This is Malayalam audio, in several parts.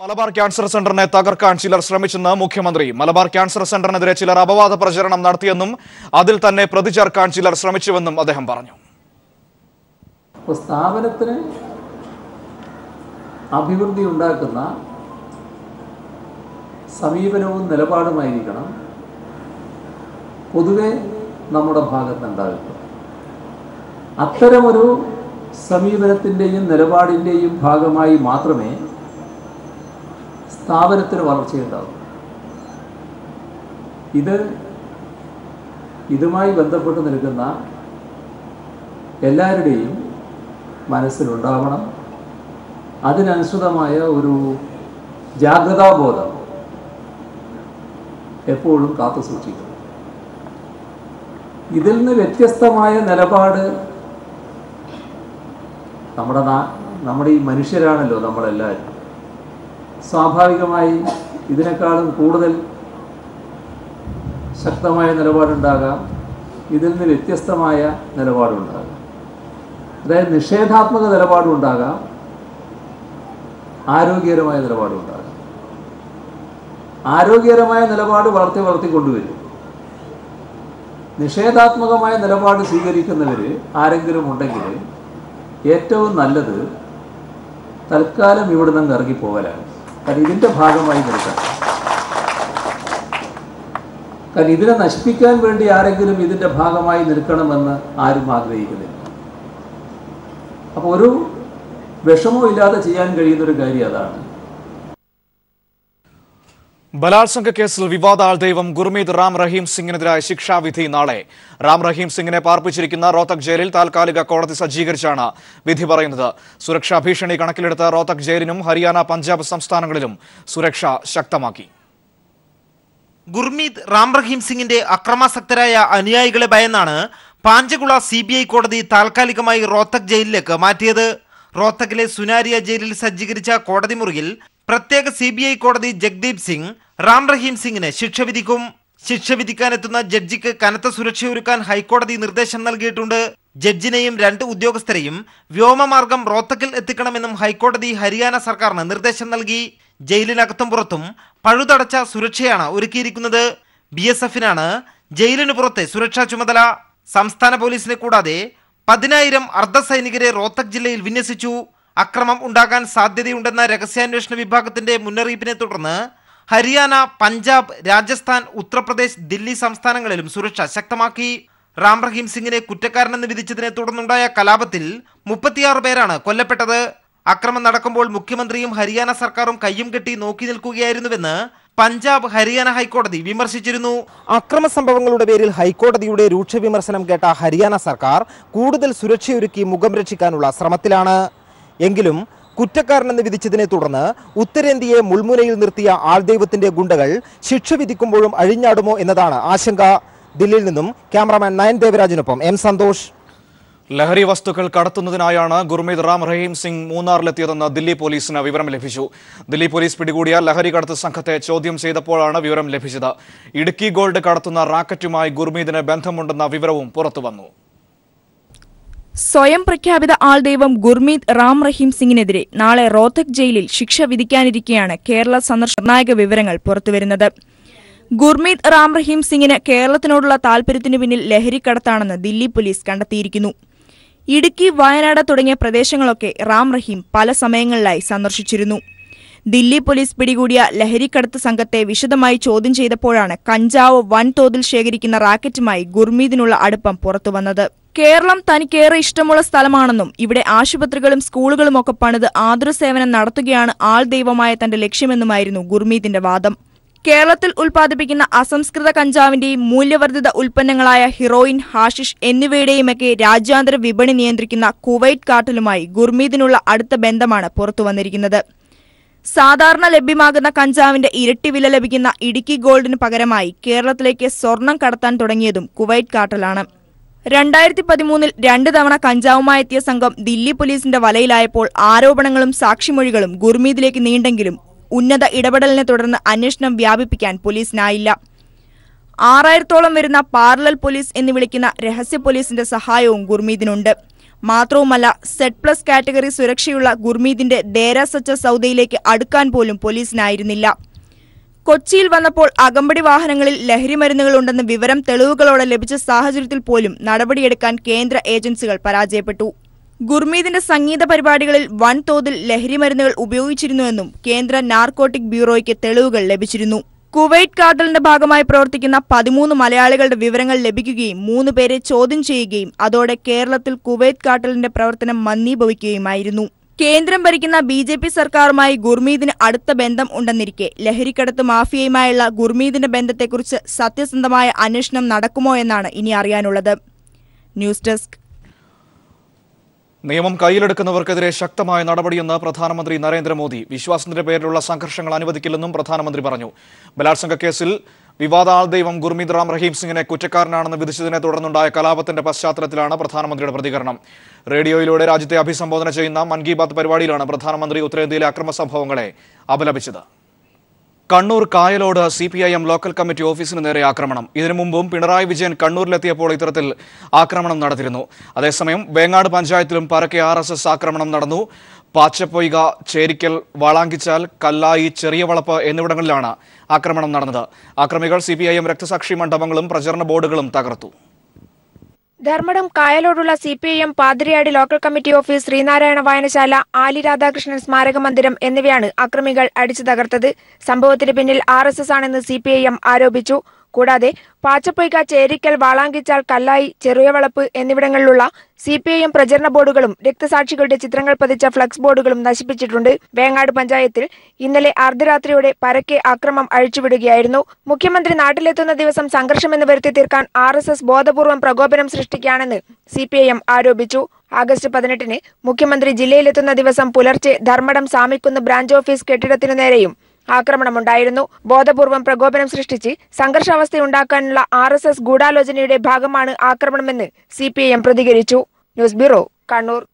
മലബാർ ക്യാൻസർ സെന്ററിനെ തകർക്കാൻ ചിലർ ശ്രമിച്ചെന്ന് മുഖ്യമന്ത്രി മലബാർ ക്യാൻസർ സെന്ററിനെതിരെ ചിലർ അപവാദ പ്രചരണം നടത്തിയെന്നും അതിൽ തന്നെ പ്രതി ചേർക്കാൻ ചിലർ ശ്രമിച്ചുവെന്നും അദ്ദേഹം പറഞ്ഞു അപ്പോൾ സ്ഥാപനത്തിന് അഭിവൃദ്ധി ഉണ്ടാക്കുന്ന സമീപനവും നിലപാടുമായിരിക്കണം പൊതുവെ നമ്മുടെ ഭാഗത്തുണ്ടാകുക അത്തരമൊരു സമീപനത്തിൻ്റെയും നിലപാടിൻ്റെയും ഭാഗമായി മാത്രമേ സ്ഥാപനത്തിന് വളർച്ചയുണ്ടാകും ഇത് ഇതുമായി ബന്ധപ്പെട്ട് നിൽക്കുന്ന എല്ലാവരുടെയും മനസ്സിലുണ്ടാവണം അതിനനുസൃതമായ ഒരു ജാഗ്രതാബോധം എപ്പോഴും കാത്തു സൂക്ഷിക്കണം ഇതിൽ നിന്ന് വ്യത്യസ്തമായ നിലപാട് നമ്മുടെ നാ നമ്മുടെ ഈ മനുഷ്യരാണല്ലോ നമ്മളെല്ലാവരും സ്വാഭാവികമായി ഇതിനേക്കാളും കൂടുതൽ ശക്തമായ നിലപാടുണ്ടാകാം ഇതിൽ നിന്ന് വ്യത്യസ്തമായ നിലപാടുണ്ടാകാം അതായത് നിഷേധാത്മക നിലപാടും ഉണ്ടാകാം ആരോഗ്യകരമായ നിലപാടും ഉണ്ടാകാം ആരോഗ്യകരമായ നിലപാട് വളർത്തി വളർത്തി കൊണ്ടുവരും നിഷേധാത്മകമായ നിലപാട് സ്വീകരിക്കുന്നവർ ആരെങ്കിലും ഉണ്ടെങ്കിൽ ഏറ്റവും നല്ലത് തൽക്കാലം ഇവിടെ നിന്ന് ഇറങ്ങിപ്പോകലാണ് കാരണം ഇതിൻ്റെ ഭാഗമായി നിൽക്കാം കാരണം ഇതിനെ നശിപ്പിക്കാൻ വേണ്ടി ആരെങ്കിലും ഇതിൻ്റെ ഭാഗമായി നിൽക്കണമെന്ന് ആരും ആഗ്രഹിക്കുന്നില്ല അപ്പോൾ ഒരു വിഷമവും ഇല്ലാതെ ചെയ്യാൻ കഴിയുന്ന ഒരു കാര്യം അതാണ് ബലാത്സംഗ കേസിൽ വിവാദ ആൾദൈവം ഗുർമീത് റാം റഹീം സിംഗിനെതിരായ ശിക്ഷാവിധി നാളെ റാം റഹീം സിംഗിനെ പാർപ്പിച്ചിരിക്കുന്ന റോത്തക് ജയിലിൽ താൽക്കാലിക കോടതി സജ്ജീകരിച്ചാണ് വിധി പറയുന്നത് സുരക്ഷാ ഭീഷണി കണക്കിലെടുത്ത് റോത്തക് ജയിലിനും ഹരിയാന പഞ്ചാബ് സംസ്ഥാനങ്ങളിലും സുരക്ഷ ശക്തമാക്കി ഗുർമീത് റാം റഹീം സിംഗിന്റെ അക്രമാസക്തരായ അനുയായികളെ ഭയന്നാണ് പാഞ്ചകുള സി ബി ഐ കോടതി താൽക്കാലികമായി റോത്തക് ജയിലിലേക്ക് മാറ്റിയത് റോത്തക്കിലെ സുനാരിയ ജയിലിൽ സജ്ജീകരിച്ച കോടതി മുറിയിൽ പ്രത്യേക സി ബി ഐ കോടതി ജഗ്ദീപ് സിംഗ് റാം റഹീം സിംഗിന് ശിക്ഷ വിധിക്കും ശിക്ഷ വിധിക്കാനെത്തുന്ന ജഡ്ജിക്ക് കനത്ത സുരക്ഷയൊരുക്കാൻ ഹൈക്കോടതി നിർദ്ദേശം നൽകിയിട്ടുണ്ട് ജഡ്ജിനെയും രണ്ട് ഉദ്യോഗസ്ഥരെയും വ്യോമമാർഗം റോത്തക്കിൽ എത്തിക്കണമെന്നും ഹൈക്കോടതി ഹരിയാന സർക്കാരിന് നിർദ്ദേശം നൽകി ജയിലിനകത്തും പുറത്തും പഴുതടച്ച സുരക്ഷയാണ് ഒരുക്കിയിരിക്കുന്നത് ബി എസ് എഫിനാണ് ജയിലിന് പുറത്തെ സുരക്ഷാ ചുമതല സംസ്ഥാന പോലീസിനെ കൂടാതെ പതിനായിരം അർദ്ധസൈനികരെ റോത്തക് ജില്ലയിൽ വിന്യസിച്ചു അക്രമം ഉണ്ടാകാൻ സാധ്യതയുണ്ടെന്ന രഹസ്യാന്വേഷണ വിഭാഗത്തിന്റെ മുന്നറിയിപ്പിനെ തുടർന്ന് ഹരിയാന പഞ്ചാബ് രാജസ്ഥാൻ ഉത്തർപ്രദേശ് ദില്ലി സംസ്ഥാനങ്ങളിലും സുരക്ഷ ശക്തമാക്കി റാം റഹീം സിംഗിനെ കുറ്റക്കാരനെന്ന് വിധിച്ചതിനെ തുടർന്നുണ്ടായ കലാപത്തിൽ മുപ്പത്തിയാറ് പേരാണ് കൊല്ലപ്പെട്ടത് അക്രമം നടക്കുമ്പോൾ മുഖ്യമന്ത്രിയും ഹരിയാന സർക്കാരും കയ്യും കെട്ടി നോക്കി നിൽക്കുകയായിരുന്നുവെന്ന് പഞ്ചാബ് ഹരിയാന ഹൈക്കോടതി വിമർശിച്ചിരുന്നു അക്രമ സംഭവങ്ങളുടെ പേരിൽ ഹൈക്കോടതിയുടെ രൂക്ഷ വിമർശനം കേട്ട ഹരിയാന സർക്കാർ കൂടുതൽ സുരക്ഷയൊരുക്കി മുഖം രക്ഷിക്കാനുള്ള ശ്രമത്തിലാണ് എങ്കിലും കുറ്റക്കാരനെന്ന് വിധിച്ചതിനെ തുടർന്ന് ഉത്തരേന്ത്യയെ മുൾമുനയിൽ നിർത്തിയ ആൾദൈവത്തിന്റെ ഗുണ്ടകൾ ശിക്ഷ വിധിക്കുമ്പോഴും അഴിഞ്ഞാടുമോ എന്നതാണ് ആശങ്ക ദില്ലിയിൽ നിന്നും ക്യാമറാമാൻ നയൻ ദേവരാജിനൊപ്പം എം സന്തോഷ് ലഹരി വസ്തുക്കൾ കടത്തുന്നതിനായാണ് ഗുർമീത് റാം റഹീം സിംഗ് മൂന്നാറിലെത്തിയതെന്ന് ദില്ലി പോലീസിന് വിവരം ലഭിച്ചു ദില്ലി പോലീസ് പിടികൂടിയ ലഹരി കടത്ത് സംഘത്തെ ചോദ്യം ചെയ്തപ്പോഴാണ് വിവരം ലഭിച്ചത് ഇടുക്കി ഗോൾഡ് കടത്തുന്ന റാക്കറ്റുമായി ഗുർമീതിന് ബന്ധമുണ്ടെന്ന വിവരവും പുറത്തുവന്നു സ്വയം പ്രഖ്യാപിത ആൾദൈവം ഗുർമീത് റാം റഹീം സിംഗിനെതിരെ നാളെ റോത്തക് ജയിലിൽ ശിക്ഷ വിധിക്കാനിരിക്കെയാണ് കേരള സന്ദർശന നിർണായക വിവരങ്ങൾ പുറത്തുവരുന്നത് ഗുർമീത് റാം റഹീം സിംഗിന് കേരളത്തിനോടുള്ള താൽപര്യത്തിനു പിന്നിൽ ലഹരിക്കടത്താണെന്ന് ദില്ലി പോലീസ് കണ്ടെത്തിയിരിക്കുന്നു ഇടുക്കി വയനാട് തുടങ്ങിയ പ്രദേശങ്ങളൊക്കെ റാം റഹീം പല സമയങ്ങളിലായി സന്ദർശിച്ചിരുന്നു ദില്ലി പോലീസ് പിടികൂടിയ ലഹരിക്കടത്ത് സംഘത്തെ വിശദമായി ചോദ്യം ചെയ്തപ്പോഴാണ് കഞ്ചാവ് വൻതോതിൽ ശേഖരിക്കുന്ന റാക്കറ്റുമായി ഗുർമീതിനുള്ള അടുപ്പം പുറത്തുവന്നത് കേരളം തനിക്കേറെ ഇഷ്ടമുള്ള സ്ഥലമാണെന്നും ഇവിടെ ആശുപത്രികളും സ്കൂളുകളും ഒക്കെ പണിത് ആതുരസേവനം നടത്തുകയാണ് ആൾ ദൈവമായ തന്റെ ലക്ഷ്യമെന്നുമായിരുന്നു ഗുർമീതിന്റെ വാദം കേരളത്തിൽ ഉൽപ്പാദിപ്പിക്കുന്ന അസംസ്കൃത കഞ്ചാവിന്റെയും മൂല്യവർദ്ധിത ഉൽപ്പന്നങ്ങളായ ഹിറോയിൻ ഹാഷിഷ് എന്നിവയുടെയുമൊക്കെ രാജ്യാന്തര വിപണി നിയന്ത്രിക്കുന്ന കുവൈറ്റ് കാർട്ടലുമായി ഗുർമീതിനുള്ള അടുത്ത ബന്ധമാണ് പുറത്തുവന്നിരിക്കുന്നത് സാധാരണ ലഭ്യമാകുന്ന കഞ്ചാവിന്റെ ഇരട്ടി വില ലഭിക്കുന്ന ഇടുക്കി ഗോൾഡിന് പകരമായി കേരളത്തിലേക്ക് സ്വർണം കടത്താൻ തുടങ്ങിയതും കുവൈറ്റ് കാർട്ടലാണ് രണ്ടായിരത്തി പതിമൂന്നിൽ രണ്ട് തവണ കഞ്ചാവുമായി എത്തിയ സംഘം ദില്ലി പോലീസിന്റെ വലയിലായപ്പോൾ ആരോപണങ്ങളും സാക്ഷിമൊഴികളും ഗുർമീതിലേക്ക് നീണ്ടെങ്കിലും ഉന്നത ഇടപെടലിനെ തുടർന്ന് അന്വേഷണം വ്യാപിപ്പിക്കാൻ പോലീസിനായില്ല ആറായിരത്തോളം വരുന്ന പാരലൽ പോലീസ് എന്ന് വിളിക്കുന്ന രഹസ്യ പോലീസിന്റെ സഹായവും ഗുർമീതിനുണ്ട് മാത്രവുമല്ല സെഡ് പ്ലസ് കാറ്റഗറി സുരക്ഷയുള്ള ഗുർമീതിന്റെ ഡേര സച്ച സൗദയിലേക്ക് അടുക്കാൻ പോലും പോലീസിനായിരുന്നില്ല കൊച്ചിയിൽ വന്നപ്പോൾ അകമ്പടി വാഹനങ്ങളിൽ ലഹരിമരുന്നുകൾ ഉണ്ടെന്ന് വിവരം തെളിവുകളോടെ ലഭിച്ച സാഹചര്യത്തിൽ പോലും നടപടിയെടുക്കാൻ കേന്ദ്ര ഏജൻസികൾ പരാജയപ്പെട്ടു ഗുർമീതിന്റെ സംഗീത പരിപാടികളിൽ വൻതോതിൽ ലഹരിമരുന്നുകൾ ഉപയോഗിച്ചിരുന്നുവെന്നും കേന്ദ്ര നാർക്കോട്ടിക് ബ്യൂറോയ്ക്ക് തെളിവുകൾ ലഭിച്ചിരുന്നു കുവൈറ്റ് കാർട്ടലിന്റെ ഭാഗമായി പ്രവർത്തിക്കുന്ന പതിമൂന്ന് മലയാളികളുടെ വിവരങ്ങൾ ലഭിക്കുകയും മൂന്ന് പേരെ ചോദ്യം ചെയ്യുകയും അതോടെ കേരളത്തിൽ കുവൈറ്റ് കാർട്ടലിന്റെ പ്രവർത്തനം മന്ദീഭവിക്കുകയുമായിരുന്നു കേന്ദ്രം ഭരിക്കുന്ന ബി ജെ പി സർക്കാരുമായി ഗുർമീതിന് അടുത്ത ബന്ധം ഉണ്ടെന്നിരിക്കെ ലഹരിക്കടത്ത് മാഫിയയുമായുള്ള ഗുർമീതിന്റെ ബന്ധത്തെക്കുറിച്ച് സത്യസന്ധമായ അന്വേഷണം നടക്കുമോ എന്നാണ് ഇനി അറിയാനുള്ളത് ന്യൂസ് ഡെസ്ക് നിയമം കയ്യിലെടുക്കുന്നവർക്കെതിരെ ശക്തമായ നടപടിയെന്ന് പ്രധാനമന്ത്രി നരേന്ദ്രമോദി വിശ്വാസത്തിന്റെ പേരിലുള്ള സംഘർഷങ്ങൾ അനുവദിക്കില്ലെന്നും പ്രധാനമന്ത്രി പറഞ്ഞു ബലാത്സംഗ കേസിൽ വിവാദാൾ ദൈവം ഗുർമീത് റാം റഹീം സിംഗിനെ കുറ്റക്കാരനാണെന്ന് വിധിച്ചതിനെ തുടർന്നുണ്ടായ കലാപത്തിന്റെ പശ്ചാത്തലത്തിലാണ് പ്രധാനമന്ത്രിയുടെ പ്രതികരണം റേഡിയോയിലൂടെ രാജ്യത്തെ അഭിസംബോധന ചെയ്യുന്ന മൻ കി ബാത്ത് പരിപാടിയിലാണ് പ്രധാനമന്ത്രി ഉത്തരേന്ത്യയിലെ അക്രമ സംഭവങ്ങളെ അപലപിച്ചത് Kannur Kayalode C P I M local committee ഓഫീസിന് നേരെ ആക്രമണം ഇതിനു മുമ്പും പിണറായി വിജയൻ കണ്ണൂരിലെത്തിയപ്പോൾ ഇത്തരത്തിൽ ആക്രമണം നടന്നിരുന്നു അതേസമയം വേങ്ങാട് പഞ്ചായത്തിലും പരക്കെ ആർ എസ് എസ് ആക്രമണം നടന്നു പാച്ചപ്പൊയ്ക ചേരിക്കൽ വാളാങ്കിച്ചാൽ കല്ലായി ചെറിയ വളപ്പ് എന്നിവിടങ്ങളിലാണ് ആക്രമണം നടന്നത് ആക്രമികൾ സി പി ഐ എം രക്തസാക്ഷി മണ്ഡപങ്ങളും പ്രചരണ ബോർഡുകളും തകർത്തു ധർമ്മടം കായലോടുള്ള C P I M Pathiriyadi local committee office Sree Narayana വായനശാല ആലി രാധാകൃഷ്ണൻ സ്മാരക മന്ദിരം എന്നിവയാണ് അക്രമികൾ അടിച്ചു തകർത്തത് സംഭവത്തിന് പിന്നിൽ ആർ എസ് എസ് ആണെന്ന് സി പി ഐ എം ആരോപിച്ചു കൂടാതെ പാച്ചപ്പൊയ്ക ചേരിക്കൽ വാളാങ്കിച്ചാൽ കല്ലായി ചെറിയവളപ്പ് എന്നിവിടങ്ങളിലുള്ള സി പി ഐ എം പ്രചരണ ബോർഡുകളും രക്തസാക്ഷികളുടെ ചിത്രങ്ങൾ പതിച്ച ഫ്ലക്സ് ബോർഡുകളും നശിപ്പിച്ചിട്ടുണ്ട് വേങ്ങാട് പഞ്ചായത്തിൽ ഇന്നലെ അർദ്ധരാത്രിയോടെ പരക്കെ ആക്രമം അഴിച്ചുവിടുകയായിരുന്നു മുഖ്യമന്ത്രി നാട്ടിലെത്തുന്ന ദിവസം സംഘർഷമെന്ന് വരുത്തി തീർക്കാൻ ആർ എസ് എസ് ബോധപൂർവം പ്രകോപനം സൃഷ്ടിക്കുകയാണെന്ന് സി പി ഐ എം ആരോപിച്ചു ആഗസ്റ്റ് പതിനെട്ടിന് മുഖ്യമന്ത്രി ജില്ലയിലെത്തുന്ന ദിവസം പുലർച്ചെ ധർമ്മടം സാമിക്കുന്ന് ബ്രാഞ്ച് ഓഫീസ് കെട്ടിടത്തിനു നേരെയും ആക്രമണമുണ്ടായിരുന്നു ബോധപൂർവം പ്രകോപനം സൃഷ്ടിച്ച് സംഘർഷാവസ്ഥയുണ്ടാക്കാനുള്ള ആർ എസ് എസ് ഗൂഢാലോചനയുടെ ഭാഗമാണ് ആക്രമണമെന്ന് സി പി ഐ എം പ്രതികരിച്ചു ന്യൂസ് ബ്യൂറോ കണ്ണൂർ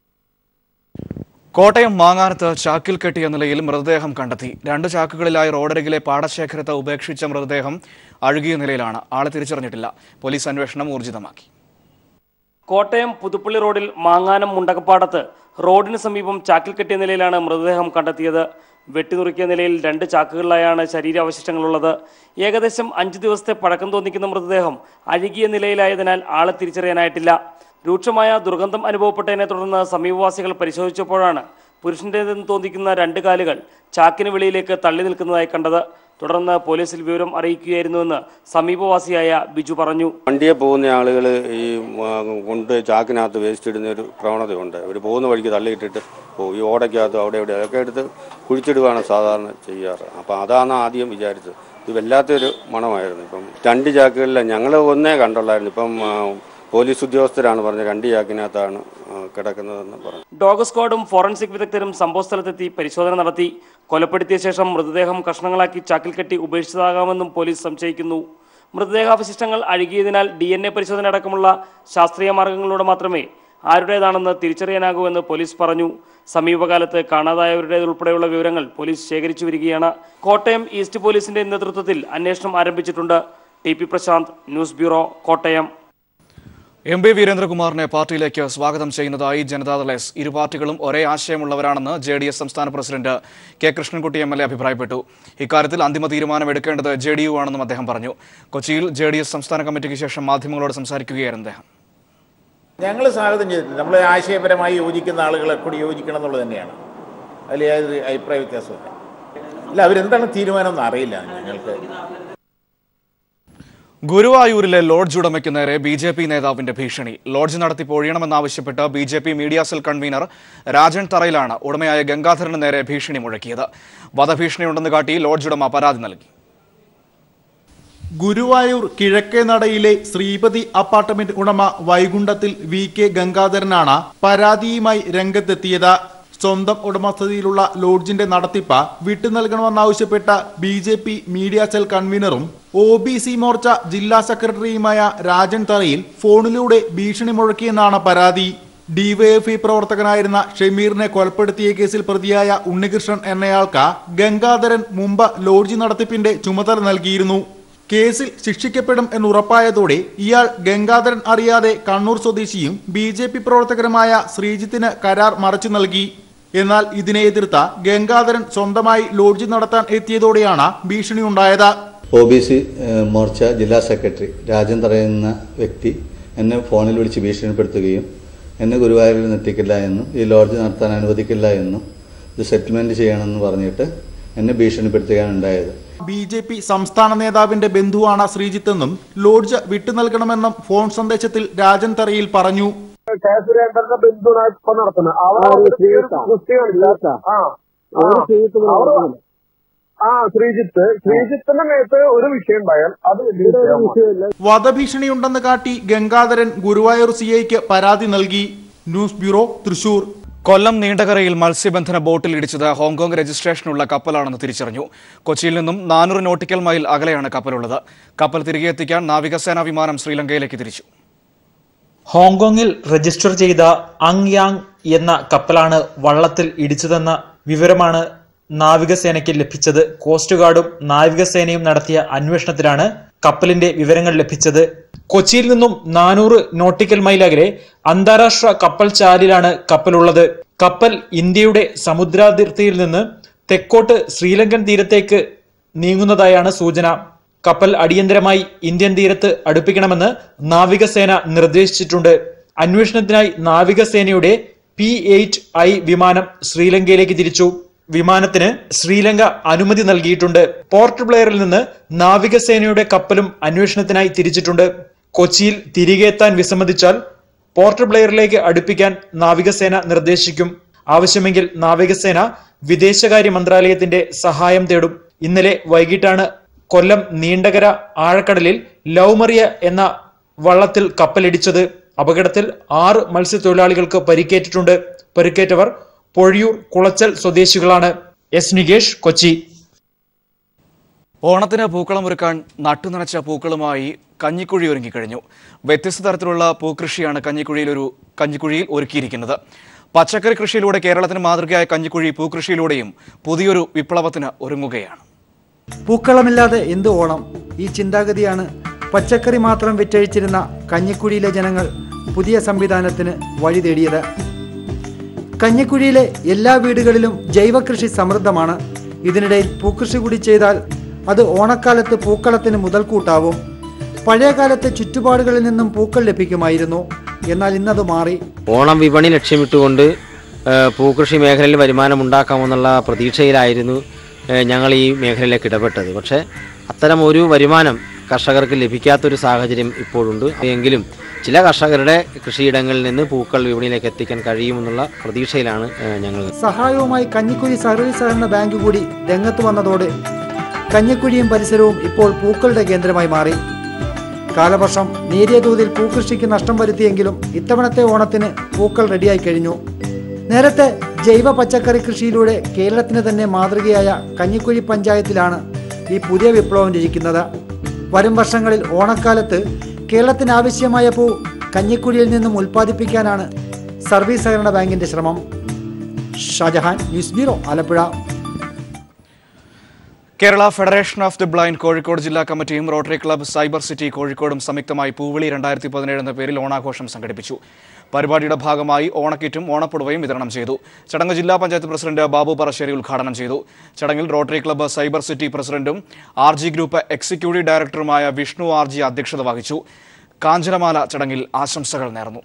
കോട്ടയം മാങ്ങാനത്ത് ചാക്കിൽ കെട്ടിയ നിലയിൽ മൃതദേഹം കണ്ടെത്തി രണ്ട് ചാക്കുകളിലായി റോഡരികിലെ പാടശേഖരത്ത് ഉപേക്ഷിച്ച മൃതദേഹം അഴുകിയ നിലയിലാണ് ആളെ തിരിച്ചറിഞ്ഞിട്ടില്ല പോലീസ് അന്വേഷണം ഊർജിതമാക്കി കോട്ടയം പുതുപ്പള്ളി റോഡിൽ മാങ്ങാനം മുണ്ടകപ്പാടത്ത് റോഡിന് സമീപം ചാക്കിൽ കെട്ടിയ നിലയിലാണ് മൃതദേഹം കണ്ടെത്തിയത് വെട്ടിനുറുക്കിയ നിലയിൽ രണ്ട് ചാക്കുകളിലായാണ് ശരീരാവശിഷ്ടങ്ങളുള്ളത് ഏകദേശം അഞ്ച് ദിവസത്തെ പഴക്കം തോന്നിക്കുന്ന മൃതദേഹം അഴുകിയ നിലയിലായതിനാൽ ആളെ തിരിച്ചറിയാനായിട്ടില്ല രൂക്ഷമായ ദുർഗന്ധം അനുഭവപ്പെട്ടതിനെ തുടർന്ന് സമീപവാസികൾ പരിശോധിച്ചപ്പോഴാണ് പുരുഷൻ്റേതെന്ന് തോന്നിക്കുന്ന രണ്ട് കാലുകൾ ചാക്കിന് വെളിയിലേക്ക് തള്ളി നിൽക്കുന്നതായി കണ്ടത് തുടർന്ന് പോലീസിൽ വിവരം അറിയിക്കുകയായിരുന്നുവെന്ന് സമീപവാസിയായ ബിജു പറഞ്ഞു വണ്ടിയെ പോകുന്ന ആളുകൾ ഈ ആ, കൊണ്ട് ചാക്കിനകത്ത് വേസ്റ്റ് ഇടുന്ന ഒരു പ്രവണതയുണ്ട് ഇവർ പോകുന്ന വഴിക്ക് തള്ളിയിട്ടിട്ട് പോകും ഈ ഓടയ്ക്കകത്ത് അവിടെ ഇവിടെ അതൊക്കെ എടുത്ത് കുഴിച്ചിടുകയാണ് സാധാരണ ചെയ്യാറ് അപ്പം അതാണ് ആദ്യം വിചാരിച്ചത് ഇത് വല്ലാത്തൊരു മണമായിരുന്നു ഇപ്പം രണ്ട് ചാക്കുകളിൽ ഞങ്ങൾ ഒന്നേ കണ്ടുള്ളായിരുന്നു ഇപ്പം ആ, പോലീസ് ഉദ്യോഗസ്ഥരാണ് പറഞ്ഞത് രണ്ട് ചാക്കിനകത്താണ് ആ, കിടക്കുന്നതെന്ന് പറഞ്ഞു ഡോഗ് സ്ക്വാഡും ഫോറൻസിക് വിദഗ്ധരും സംഭവസ്ഥലത്തെത്തി പരിശോധന നടത്തി കൊലപ്പെടുത്തിയ ശേഷം മൃതദേഹം കഷ്ണങ്ങളാക്കി ചാക്കിൽ കെട്ടി ഉപേക്ഷിച്ചതാകാമെന്നും പോലീസ് സംശയിക്കുന്നു മൃതദേഹാവശിഷ്ടങ്ങൾ അഴുകിയതിനാൽ ഡി എൻ എ പരിശോധന അടക്കമുള്ള ശാസ്ത്രീയ മാർഗങ്ങളിലൂടെ മാത്രമേ ആരുടേതാണെന്ന് തിരിച്ചറിയാനാകൂവെന്ന് പോലീസ് പറഞ്ഞു സമീപകാലത്ത് കാണാതായവരുടേതുൾപ്പെടെയുള്ള വിവരങ്ങൾ പോലീസ് ശേഖരിച്ചു വരികയാണ് കോട്ടയം ഈസ്റ്റ് പോലീസിന്റെ നേതൃത്വത്തിൽ അന്വേഷണം ആരംഭിച്ചിട്ടുണ്ട് T P Prashanth news bureau Kottayam M P വീരേന്ദ്രകുമാറിനെ പാർട്ടിയിലേക്ക് സ്വാഗതം ചെയ്യുന്നതായി ജനതാദൾ എസ് ഇരു പാർട്ടികളും ഒരേ ആശയമുള്ളവരാണെന്ന് ജെ ഡി എസ് സംസ്ഥാന president K Krishnankutty M L A അഭിപ്രായപ്പെട്ടു ഇക്കാര്യത്തിൽ അന്തിമ തീരുമാനം എടുക്കേണ്ടത് ജെ ഡി യു ആണെന്നും അദ്ദേഹം പറഞ്ഞു കൊച്ചിയിൽ ജെ ഡി എസ് സംസ്ഥാന കമ്മിറ്റിക്ക് ശേഷം മാധ്യമങ്ങളോട് സംസാരിക്കുകയായിരുന്നു അദ്ദേഹം ഞങ്ങൾ സ്വാഗതം ചെയ്തിട്ടുണ്ട് നമ്മൾ ആശയപരമായി യോജിക്കുന്ന ആളുകളെ കൂടി യോജിക്കണം എന്നുള്ളത് തന്നെയാണ് അതിൽ യാതൊരു അഭിപ്രായ വ്യത്യാസമില്ല ഇല്ല അവരെന്താണ് തീരുമാനം എന്ന് അറിയില്ല ഞങ്ങൾക്ക് ഗുരുവായൂരിലെ ലോഡ്ജ് ഉടമയ്ക്ക് നേരെ ബി ജെ പി നേതാവിന്റെ ഭീഷണി ലോഡ്ജ് നടത്തിപ്പ് ഒഴിയണമെന്നാവശ്യപ്പെട്ട് B J P media cell convener Rajan തറയിലാണ് ഉടമയായ ഗംഗാധരന് നേരെ ഭീഷണി മുഴക്കിയത് വധഭീഷണിയുണ്ടെന്ന് കാട്ടി ലോഡ്ജ് ഉടമ പരാതി നൽകി ഗുരുവായൂർ കിഴക്കേ നടയിലെ ശ്രീപതി അപ്പാർട്ട്മെന്റ് ഉടമ വൈകുണ്ഠത്തിൽ വി കെ ഗംഗാധരനാണ് പരാതിയുമായി രംഗത്തെത്തിയത് സ്വന്തം ഉടമസ്ഥതയിലുള്ള ലോഡ്ജിന്റെ നടത്തിപ്പ് വിട്ടു നൽകണമെന്നാവശ്യപ്പെട്ട B J P media cell കൺവീനറും ഒ ബി സി മോർച്ച ജില്ലാ സെക്രട്ടറിയുമായ രാജൻ തറയിൽ ഫോണിലൂടെ ഭീഷണി മുഴക്കിയെന്നാണ് പരാതി ഡിവൈഎഫ്ഐ പ്രവർത്തകനായിരുന്ന ഷമീറിനെ കൊലപ്പെടുത്തിയ കേസിൽ പ്രതിയായ ഉണ്ണികൃഷ്ണൻ എന്നയാൾക്ക് ഗംഗാധരൻ മുമ്പ് ലോഡ്ജ് നടത്തിപ്പിന്റെ ചുമതല നൽകിയിരുന്നു കേസിൽ ശിക്ഷിക്കപ്പെടും എന്നുറപ്പായതോടെ ഇയാൾ ഗംഗാധരൻ അറിയാതെ കണ്ണൂർ സ്വദേശിയും ബി ജെ പി പ്രവർത്തകരുമായ ശ്രീജിത്തിന് കരാർ മറച്ചു നൽകി എന്നാൽ ഇതിനെ എതിർത്ത ഗംഗാധരൻ സ്വന്തമായി ലോഡ്ജ് നടത്താൻ എത്തിയതോടെയാണ് ഭീഷണിയുണ്ടായത് ഒ ബി സി മോർച്ച ജില്ലാ സെക്രട്ടറി രാജേന്ദ്ര എന്ന വ്യക്തി എന്നെ ഫോണിൽ വിളിച്ച് ഭീഷണിപ്പെടുത്തുകയും എന്നെ ഗുരുവായൂരിൽ നിന്ന് എത്തിക്കില്ല എന്നും ഈ ലോഡ്ജ് നടത്താൻ അനുവദിക്കില്ല എന്നും ഇത് സെറ്റിൽമെൻറ്റ് ചെയ്യണമെന്ന് പറഞ്ഞിട്ട് എന്നെ ഭീഷണിപ്പെടുത്തുകയാണ് ഉണ്ടായത് ബി ജെ പി സംസ്ഥാന നേതാവിന്റെ ബന്ധുവാണ് ശ്രീജിത്തെന്നും ലോഡ്ജ് വിട്ടു നൽകണമെന്നും ഫോൺ സന്ദേശത്തിൽ രാജൻ തറയിൽ പറഞ്ഞു കെ സുരേന്ദ്രന്റെ ബന്ധുവാണ് ഇപ്പൊ നടത്തുന്നത് അവിടെ ക്രിസ്ത്യാനില്ല ആ അവിടെ ആ ശ്രീജിത്ത് ശ്രീജിത്തിന്റെ മേത്ത് ഒരു വിഷയം ഉണ്ടായാൽ അത് വലിയ വിഷയമാണ് വധഭീഷണിയുണ്ടെന്ന് കാട്ടി ഗംഗാധരൻ ഗുരുവായൂർ സി ഐക്ക് പരാതി നൽകി ന്യൂസ് ബ്യൂറോ തൃശൂർ കൊല്ലം നീണ്ടകരയിൽ മത്സ്യബന്ധന ബോട്ടിൽ ഇടിച്ചത് ഹോങ്കോങ് രജിസ്ട്രേഷനുള്ള കപ്പലാണെന്ന് തിരിച്ചറിഞ്ഞു കൊച്ചിയിൽ നിന്നും നാനൂറ് നോട്ടിക്കൽ മൈൽ അകലെയാണ് കപ്പലുള്ളത് കപ്പൽ തിരികെ എത്തിക്കാൻ നാവികസേനാ വിമാനം ശ്രീലങ്കയിലേക്ക് തിരിച്ചു ഹോങ്കോങ്ങിൽ രജിസ്റ്റർ ചെയ്ത അങ് യാങ് എന്ന കപ്പലാണ് വള്ളത്തിൽ ഇടിച്ചതെന്ന വിവരമാണ് നാവികസേനയ്ക്ക് ലഭിച്ചത് കോസ്റ്റ് ഗാർഡും നാവികസേനയും നടത്തിയ അന്വേഷണത്തിലാണ് കപ്പലിന്റെ വിവരങ്ങൾ ലഭിച്ചത് കൊച്ചിയിൽ നിന്നും നാനൂറ് നോട്ടിക്കൽ മൈൽ അകലെ അന്താരാഷ്ട്ര കപ്പൽ ചാലിലാണ് കപ്പലുള്ളത് കപ്പൽ ഇന്ത്യയുടെ സമുദ്രാതിർത്തിയിൽ നിന്ന് തെക്കോട്ട് ശ്രീലങ്കൻ തീരത്തേക്ക് നീങ്ങുന്നതായാണ് സൂചന കപ്പൽ അടിയന്തരമായി ഇന്ത്യൻ തീരത്ത് അടുപ്പിക്കണമെന്ന് നാവികസേന നിർദ്ദേശിച്ചിട്ടുണ്ട് അന്വേഷണത്തിനായി നാവികസേനയുടെ പി എയ്റ്റ് ഐ വിമാനം ശ്രീലങ്കയിലേക്ക് തിരിച്ചു വിമാനത്തിന് ശ്രീലങ്ക അനുമതി നൽകിയിട്ടുണ്ട് പോർട്ട് ബ്ലെയറിൽ നിന്ന് നാവികസേനയുടെ കപ്പലും അന്വേഷണത്തിനായി തിരിച്ചിട്ടുണ്ട് കൊച്ചിയിൽ തിരികെ എത്താൻ വിസമ്മതിച്ചാൽ പോർട്ട് ബ്ലെയറിലേക്ക് അടുപ്പിക്കാൻ നാവികസേന നിർദ്ദേശിക്കും ആവശ്യമെങ്കിൽ നാവികസേന വിദേശകാര്യ മന്ത്രാലയത്തിന്റെ സഹായം തേടും ഇന്നലെ വൈകിട്ടാണ് കൊല്ലം നീണ്ടകര ആഴക്കടലിൽ ലൗമറിയ എന്ന വള്ളത്തിൽ കപ്പലിടിച്ചത് അപകടത്തിൽ ആറ് മത്സ്യത്തൊഴിലാളികൾക്ക് പരിക്കേറ്റിട്ടുണ്ട് പരിക്കേറ്റവർ പൊഴിയൂർ കുളച്ചൽ സ്വദേശികളാണ് എസ് നികേഷ് കൊച്ചി ഓണത്തിന് പൂക്കളമൊരുക്കാൻ നട്ടുനനച്ച പൂക്കളുമായി കഞ്ഞിക്കുഴി ഒരുങ്ങിക്കഴിഞ്ഞു വ്യത്യസ്ത തരത്തിലുള്ള പൂക്കൃഷിയാണ് കഞ്ഞിക്കുഴിയിൽ ഒരു കഞ്ഞിക്കുഴിയിൽ ഒരുക്കിയിരിക്കുന്നത് പച്ചക്കറി കൃഷിയിലൂടെ കേരളത്തിന് മാതൃകയായ കഞ്ഞിക്കുഴി പൂക്കൃഷിയിലൂടെയും പുതിയൊരു വിപ്ലവത്തിന് ഒരുങ്ങുകയാണ് പൂക്കളമില്ലാതെ എന്ത് ഓണം ഈ ചിന്താഗതിയാണ് പച്ചക്കറി മാത്രം വിറ്റഴിച്ചിരുന്ന കഞ്ഞിക്കുഴിയിലെ ജനങ്ങൾ പുതിയ സംവിധാനത്തിന് വഴി തേടിയത് കഞ്ഞിക്കുഴിയിലെ എല്ലാ വീടുകളിലും ജൈവകൃഷി സമൃദ്ധമാണ് ഇതിനിടയിൽ പൂക്കൃഷി കൂടി ചെയ്താൽ അത് ഓണക്കാലത്ത് പൂക്കളത്തിന് മുതൽക്കൂട്ടാവും പഴയ കാലത്ത് ചുറ്റുപാടുകളിൽ നിന്നും പൂക്കൾ ലഭിക്കുമായിരുന്നു എന്നാൽ ഇന്നത് മാറി ഓണം വിപണി ലക്ഷ്യമിട്ടുകൊണ്ട് ഏഹ്, പൂക്കൃഷി മേഖലയിൽ വരുമാനം ഉണ്ടാക്കാമെന്നുള്ള പ്രതീക്ഷയിലായിരുന്നു ഏഹ്, ഞങ്ങൾ ഈ മേഖലയിലേക്ക് ഇടപെട്ടത് പക്ഷേ അത്തരം ഒരു വരുമാനം കർഷകർക്ക് ലഭിക്കാത്തൊരു സാഹചര്യം ഇപ്പോഴുണ്ട് എങ്കിലും ചില കർഷകരുടെ കൃഷിയിടങ്ങളിൽ നിന്ന് പൂക്കൾ വിപണിയിലേക്ക് എത്തിക്കാൻ കഴിയുമെന്നുള്ള പ്രതീക്ഷയിലാണ് ഏഹ്, ഞങ്ങൾ സഹായവുമായി കഞ്ഞിക്കുഴി സർവീസ് സഹകരണ ബാങ്ക് കൂടി രംഗത്ത് വന്നതോടെ കഞ്ഞിക്കുഴിയും പരിസരവും ഇപ്പോൾ പൂക്കളുടെ കേന്ദ്രമായി മാറി കാലവർഷം നേരിയ തോതിൽ പൂക്കൃഷിക്ക് നഷ്ടം വരുത്തിയെങ്കിലും ഇത്തവണത്തെ ഓണത്തിന് പൂക്കൾ റെഡിയായി കഴിഞ്ഞു നേരത്തെ ജൈവ പച്ചക്കറി കൃഷിയിലൂടെ കേരളത്തിന് തന്നെ മാതൃകയായ കഞ്ഞിക്കുഴി പഞ്ചായത്തിലാണ് ഈ പുതിയ വിപ്ലവം രചിക്കുന്നത് വരും വർഷങ്ങളിൽ ഓണക്കാലത്ത് കേരളത്തിന് ആവശ്യമായ പൂ കഞ്ഞിക്കുഴിയിൽ നിന്നും ഉൽപ്പാദിപ്പിക്കാനാണ് സർവീസ് സഹകരണ ബാങ്കിന്റെ ശ്രമം Shajahan news bureau Alappuzha Kerala federation of the blind Kozhikode ജില്ലാ കമ്മിറ്റിയും റോട്ടറി ക്ലബ്ബ് സൈബർ സിറ്റി കോഴിക്കോടും സംയുക്തമായി പൂവിളി രണ്ടായിരത്തി പതിനേഴ് എന്ന പേരിൽ ഓണാഘോഷം സംഘടിപ്പിച്ചു പരിപാടിയുടെ ഭാഗമായി ഓണക്കിറ്റും ഓണപ്പുടവയും വിതരണം ചെയ്തു ചടങ്ങ് ജില്ലാ പഞ്ചായത്ത് പ്രസിഡന്റ് ബാബു പറശ്ശേരി ഉദ്ഘാടനം ചെയ്തു ചടങ്ങിൽ റോട്ടറി ക്ലബ്ബ് സൈബർ സിറ്റി പ്രസിഡന്റും ആർ ജി ഗ്രൂപ്പ് എക്സിക്യൂട്ടീവ് ഡയറക്ടറുമായ വിഷ്ണു ആർ ജി അധ്യക്ഷത വഹിച്ചു കാഞ്ചനമാല ചടങ്ങിൽ ആശംസകൾ നേർന്നു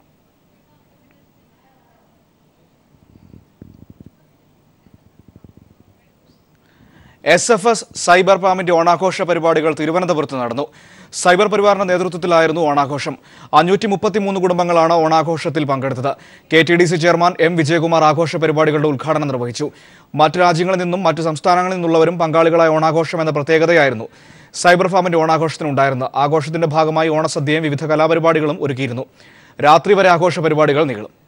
എസ് എഫ് എസ് സൈബർ പാമിന്റെ ഓണാഘോഷ പരിപാടികൾ തിരുവനന്തപുരത്ത് നടന്നു സൈബർ പരിവാറിന്റെ നേതൃത്വത്തിലായിരുന്നു ഓണാഘോഷം അഞ്ഞൂറ്റി മുപ്പത്തിമൂന്ന് കുടുംബങ്ങളാണ് ഓണാഘോഷത്തിൽ പങ്കെടുത്തത് K T D C chairman M Vijayakumar ആഘോഷ പരിപാടികളുടെ ഉദ്ഘാടനം നിർവഹിച്ചു മറ്റു രാജ്യങ്ങളിൽ നിന്നും മറ്റു സംസ്ഥാനങ്ങളിൽ നിന്നുള്ളവരും പങ്കാളികളായ ഓണാഘോഷം എന്ന പ്രത്യേകതയായിരുന്നു സൈബർ ഫാമിന്റെ ഓണാഘോഷത്തിനുണ്ടായിരുന്നത് ആഘോഷത്തിന്റെ ഭാഗമായി ഓണസദ്യയും വിവിധ കലാപരിപാടികളും ഒരുക്കിയിരുന്നു രാത്രി വരെ ആഘോഷ പരിപാടികൾ നീളും